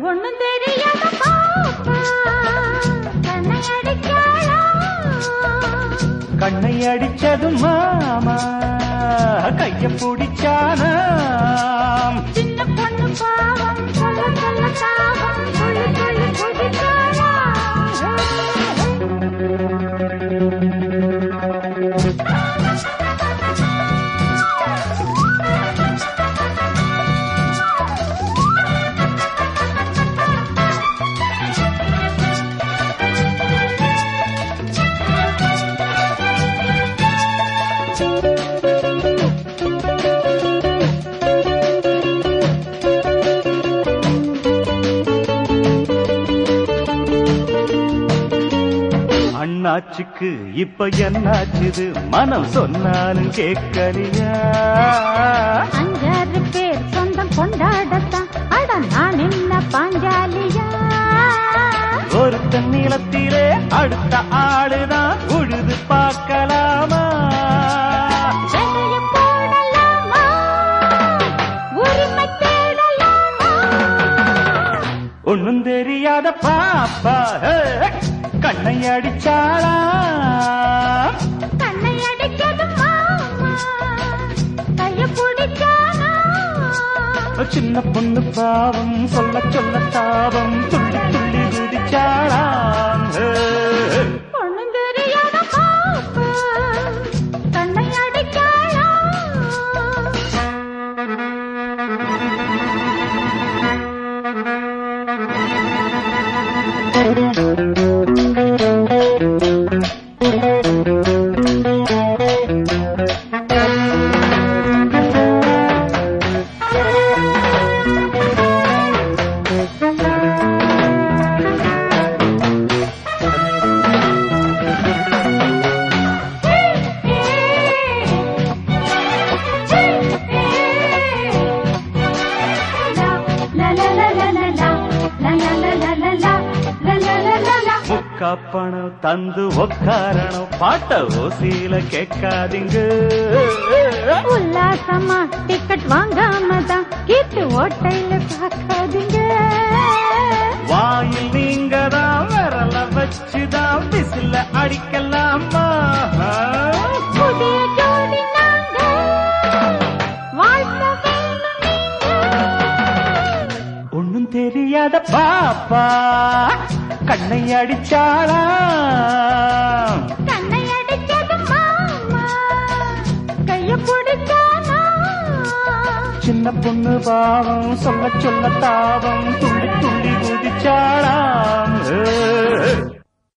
ஒண்ணும் தெரியாத பாப்பா கண்ணை அடிச்சாளா கண்ணை அடிச்சது மாமா கைய பிடிச்சானாம் சின்ன பொண்ணு பாவம் சொல்ல சொல்ல தாவம் துள்ளி துள்ளி குதிச்சாளா அண்ணாச்சுக்கு இப்ப என்னாச்சுது மனம் சொன்னாலும் கேட்கலையா அஞ்சாறு பேர் சொந்தம் கொண்டாடத்தான் அட நான் என்ன பாஞ்சாலியா ஒருத்தன் நிலத்திலே அடுத்த ஆளுதான் உழுது பார்க்கலாமா விதைய போடலாமா உரிமை தேடலாமா ஒண்ணும் தெரியாத பாப்பா ஹே, கண்ணை அடிச்சாளா கண்ணை அடிச்சது மாமா கைய பிடிச்சானா சின்ன பொண்ணு பாவம் சொல்ல சொல்ல தாவம் துள்ளி துள்ளி குதிச்சாளாம் ஹே. ஒண்ணும் தெரியாத பாப்பா கண்ணை அடிச்சாளா La la la la la la la la la la la la la la la la la முக்கா பணம் தந்து உக்காரணும் பாட்ட ஓசியில கேட்காதீங்க உல்லாசமா டிக்கெட் வாங்காம தான் கீட்டு ஓட்டையில பார்க்காதீங்க வாயில் நீங்க தான் விரல வச்சுதான் விசில அடிக்கலாமா புதிய ஜோடி நாங்க வாழ்த்த வேணும் நீங்க ஒண்ணும் தெரியாத பாப்பா கண்ணை அடிச்சாளா கண்ணை அடிச்சது மாமா கைய பிடிச்சானா சின்ன பொண்ணு பாவம் சொல்ல சொல்ல தாவம் துள்ளி